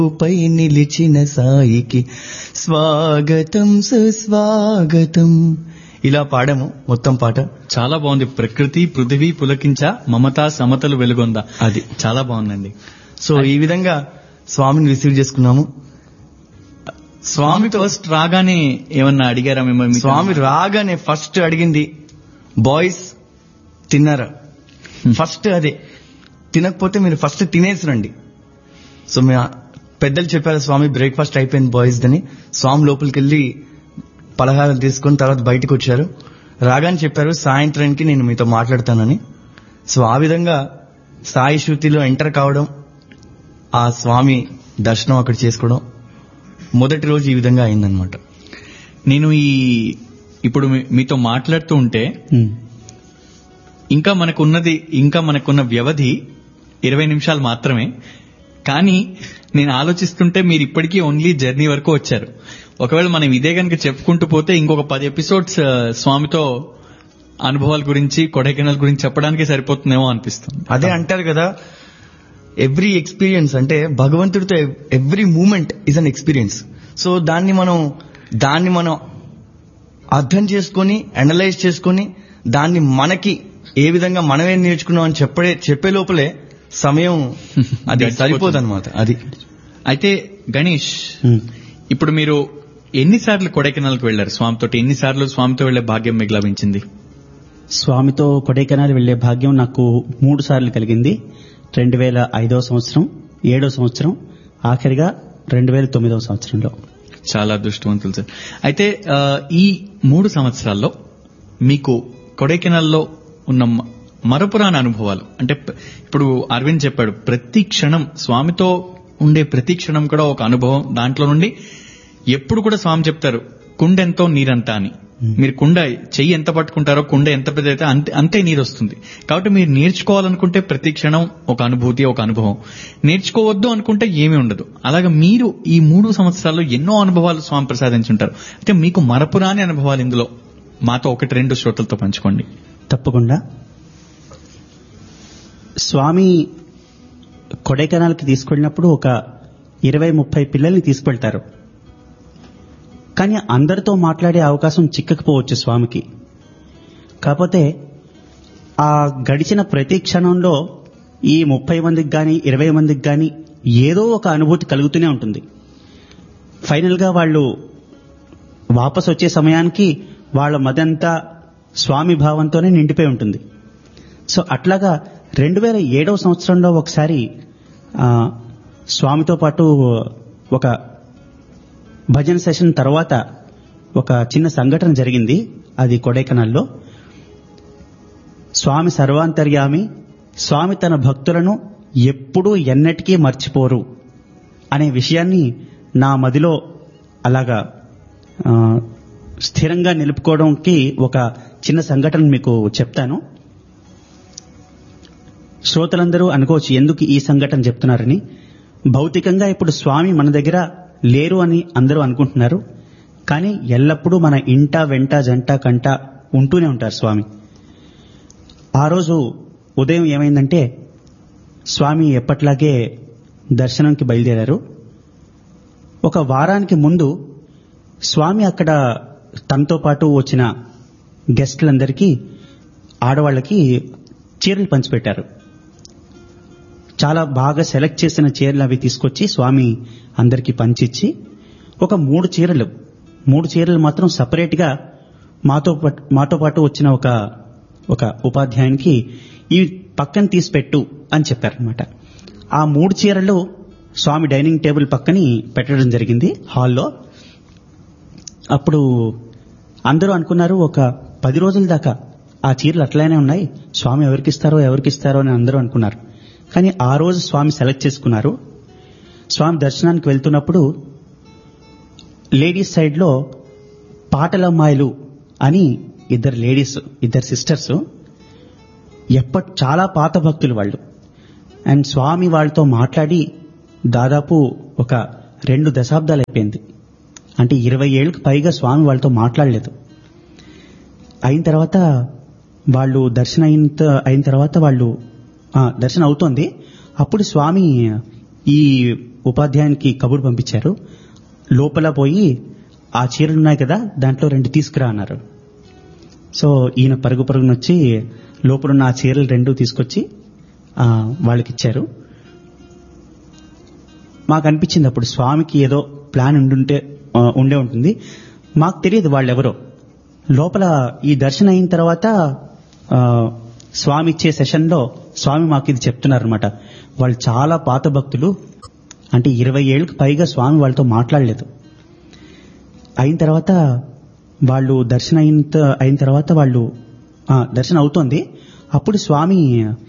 పై నిలిచిన సాయికి స్వాగతం సుస్వాగతం ఇలా పాడాము మొత్తం పాట చాలా బాగుంది ప్రకృతి పృథివీ పులకించ మమతా సమతలు వెలుగొంద అది చాలా బాగుందండి సో ఈ విధంగా స్వామిని రిసీవ్ చేసుకున్నాము స్వామి ఫస్ట్ రాగానే ఏమన్నా అడిగారా మిమ్మల్ని మీకు? స్వామి రాగానే ఫస్ట్ అడిగింది బాయ్స్ తిన్నారా ఫస్ట్ అదే తినకపోతే మీరు ఫస్ట్ తినేసి రండి సో మీ పెద్దలు చెప్పారు స్వామి బ్రేక్ఫాస్ట్ అయిపోయింది బాయ్స్ అని స్వామి లోపలికి వెళ్ళి పలహారం తీసుకొని తర్వాత బయటకు వచ్చారు రాగానే చెప్పారు సాయంత్రానికి నేను మీతో మాట్లాడతానని సో ఆ విధంగా సాయి శృతిలో ఎంటర్ కావడం ఆ స్వామి దర్శనం అక్కడ చేసుకోవడం మొదటి రోజు ఈ విధంగా అయిందనమాట నేను ఈ ఇప్పుడు మీ- మీతో మాట్లాడుతూ ఉంటే ఇంకా మనకున్నది ఇంకా మనకున్న వ్యవధి ఇరవై నిమిషాలు మాత్రమే కానీ నేను ఆలోచిస్తుంటే మీరు ఇప్పటికీ ఓన్లీ జర్నీ వరకు వచ్చారు ఒకవేళ మనం ఇదే కనుక చెప్పుకుంటూ పోతే ఇంకొక పది ఎపిసోడ్స్ ఆ, స్వామితో అనుభవాల గురించి కొడైకెనాల్ గురించి చెప్పడానికి సరిపోతుందేమో అనిపిస్తుంది అదే అంటారు కదా ఎవ్రీ ఎక్స్పీరియన్స్ అంటే భగవంతుడితో every moment is an experience so దాన్ని మనం దాన్ని మనం అర్థం చేసుకొని అనలైజ్ చేసుకొని దాన్ని మనకి ఏ విధంగా మనమే నేర్చుకున్నాం అని చెప్పే చెప్పే లోపలే సమయం అది గడిచిపోతుంది. సరిపోదు అనమాట అది అయితే గణేష్ ఇప్పుడు మీరు ఎన్నిసార్లు కొడైకెనాల్కి వెళ్లారు స్వామితో ఎన్నిసార్లు స్వామితో వెళ్లే భాగ్యం మీకు లభించింది స్వామితో కొడైకెనాల్ వెళ్లే భాగ్యం నాకు మూడు సార్లు కలిగింది రెండు వేల ఐదవ సంవత్సరం ఏడో సంవత్సరం ఆఖరిగా రెండు వేల తొమ్మిదవ సంవత్సరంలో చాలా అదృష్టవంతులు సార్ అయితే ఆ, ఈ మూడు సంవత్సరాల్లో మీకు కొడైకెనాల్లో ఉన్న మ- మరపురాని అనుభవాలు అంటే ప- ఇప్పుడు అరవింద్ చెప్పాడు ప్రతి క్షణం స్వామితో ఉండే ప్రతి క్షణం కూడా ఒక అనుభవం దాంట్లో నుండి ఎప్పుడు కూడా స్వామి చెప్తారు కుండ ఎంతో నీరంతా అని మీరు కుండ చెయ్యి ఎంత పట్టుకుంటారో కుండ ఎంత పెద్ద అయితే అంతే అంతే నీరు వస్తుంది కాబట్టి మీరు నేర్చుకోవాలనుకుంటే ప్రతి క్షణం ఒక అనుభూతి ఒక అనుభవం నేర్చుకోవద్దు అనుకుంటే ఏమీ ఉండదు అలాగే మీరు ఈ మూడు సంవత్సరాల్లో ఎన్నో అనుభవాలు స్వామి ప్రసాదించుంటారు అయితే మీకు మరపురాని అనుభవాలు ఇందులో మాతో ఒకటి రెండు శ్రోతలతో పంచుకోండి తప్పకుండా స్వామి కొడైకెనాల్కి తీసుకెళ్ళినప్పుడు ఒక ఇరవై ముప్పై పిల్లల్ని తీసుకెళ్తారు కానీ అందరితో మాట్లాడే అవకాశం చిక్కకపోవచ్చు స్వామికి కాకపోతే ఆ గడిచిన ప్రతి క్షణంలో ఈ ముప్పై మందికి కానీ ఇరవై మందికి కానీ ఏదో ఒక అనుభూతి కలుగుతూనే ఉంటుంది ఫైనల్గా వాళ్ళు వాపస్ వచ్చే సమయానికి వాళ్ళ మదంతా స్వామి భావంతోనే నిండిపోయి ఉంటుంది సో అట్లాగా రెండు వేల ఏడవ సంవత్సరంలో ఒకసారి ఆ, స్వామితో పాటు ఒక భజన సెషన్ తర్వాత ఒక చిన్న సంఘటన జరిగింది అది కొడైకెనాల్లో స్వామి సర్వాంతర్యామి స్వామి తన భక్తులను ఎప్పుడూ ఎన్నటికీ మర్చిపోరు అనే విషయాన్ని నా మదిలో అలాగా ఆ, స్థిరంగా నిలుపుకోవడానికి ఒక చిన్న సంఘటన మీకు చెప్తాను శ్రోతలందరూ అనుకోవచ్చు ఎందుకు ఈ సంఘటన చెప్తున్నారని భౌతికంగా ఇప్పుడు స్వామి మన దగ్గర లేరు అని అందరూ అనుకుంటున్నారు కానీ ఎల్లప్పుడూ మన ఇంట వెంట జంట కంట ఉంటూనే ఉంటారు స్వామి ఆ రోజు ఉదయం ఏమైందంటే స్వామి ఎప్పట్లాగే దర్శనంకి బయలుదేరారు ఒక వారానికి ముందు స్వామి అక్కడ తనతో పాటు వచ్చిన గెస్టులందరికీ ఆడవాళ్ళకి చీరలు పంచిపెట్టారు చాలా బాగా సెలెక్ట్ చేసిన చీరలు అవి తీసుకొచ్చి స్వామి అందరికీ పంచిచ్చి ఒక మూడు చీరలు మూడు చీరలు మాత్రం సపరేట్గా మాతో పాటు మాతో పాటు వచ్చిన ఒక ఒక ఉపాధ్యాయునికి ఇవి పక్కన తీసి పెట్టు అని చెప్పారనమాట ఆ మూడు చీరలు స్వామి డైనింగ్ టేబుల్ పక్కని పెట్టడం జరిగింది హాల్లో అప్పుడు అందరూ అనుకున్నారు ఒక పది రోజుల దాకా ఆ చీరలు అట్లనే ఉన్నాయి స్వామి ఎవరికిస్తారో ఎవరికిస్తారో అని అందరూ అనుకున్నారు కానీ ఆ రోజు స్వామి సెలెక్ట్ చేసుకున్నారు స్వామి దర్శనానికి వెళ్తున్నప్పుడు లేడీస్ సైడ్లో పాటలమ్మాయిలు అని ఇద్దరు లేడీస్ ఇద్దరు సిస్టర్స్ ఎప్పటి చాలా పాత భక్తులు వాళ్ళు అండ్ స్వామి వాళ్ళతో మాట్లాడి దాదాపు ఒక రెండు దశాబ్దాలు అయిపోయింది అంటే ఇరవై ఏళ్ళకి పైగా స్వామి వాళ్ళతో మాట్లాడలేదు అయిన తర్వాత వాళ్ళు దర్శనం అయిన త- అయిన తర్వాత వాళ్ళు ఆ, దర్శనం అవుతోంది అప్పుడు స్వామి ఈ ఉపాధ్యాయునికి కబురు పంపించారు లోపల పోయి ఆ చీరలు ఉన్నాయి కదా దాంట్లో రెండు తీసుకురా అన్నారు సో ఈయన పరుగు పరుగున వచ్చి లోపలున్న ఆ చీరలు రెండు తీసుకొచ్చి ఆ, వాళ్ళకి ఇచ్చారు మాకు అనిపించింది అప్పుడు స్వామికి ఏదో ప్లాన్ ఉండుంటే ఆ, ఉండే ఉంటుంది మాకు తెలియదు వాళ్ళు ఎవరో లోపల ఈ దర్శనం అయిన తర్వాత ఆ, స్వామి ఇచ్చే సెషన్లో స్వామి మాకు ఇది చెప్తున్నారనమాట వాళ్ళు చాలా పాత భక్తులు అంటే ఇరవై ఏళ్ళకి పైగా స్వామి వాళ్ళతో మాట్లాడలేదు అయిన తర్వాత వాళ్ళు దర్శనం అయిన త- అయిన తర్వాత వాళ్ళు ఆ, దర్శనం అవుతోంది అప్పుడు స్వామి